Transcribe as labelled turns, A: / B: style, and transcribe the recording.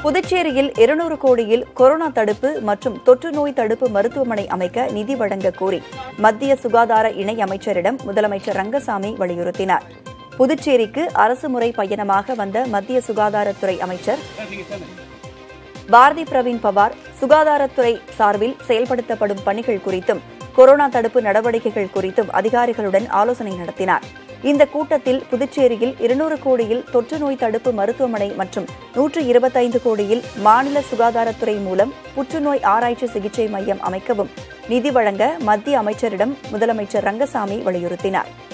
A: புதுச்சேரியில் இருநூறு கோடியில் கொரோனா தடுப்பு மற்றும் தொற்று நோய் தடுப்பு மருத்துவமனை அமைக்க நிதி வழங்க கோரி மத்திய சுகாதார இணை அமைச்சரிடம் முதலமைச்சர் ரங்கசாமி வலியுறுத்தினார் புதுச்சேரிக்கு அரசு முறை பயணமாக வந்த மத்திய சுகாதாரத்துறை அமைச்சர் பாரதி பிரவீன் பவார் சுகாதாரத்துறை சார்பில் செயல்படுத்தப்படும் பணிகள் குறித்தும் கொரோனா தடுப்பு நடவடிக்கைகள் குறித்தும் அதிகாரிகளுடன் ஆலோசனை நடத்தினார் இந்த கூட்டத்தில் புதுச்சேரியில் இருநூறு கோடியில் தொற்று நோய் தடுப்பு மருத்துவமனை மற்றும் நூற்று இருபத்தைந்து கோடியில் மாநில சுகாதாரத்துறை மூலம் புற்றுநோய் ஆராய்ச்சி சிகிச்சை மையம் அமைக்கவும் நிதி வழங்க மத்திய அமைச்சரிடம் முதலமைச்சர் ரங்கசாமி வலியுறுத்தினார்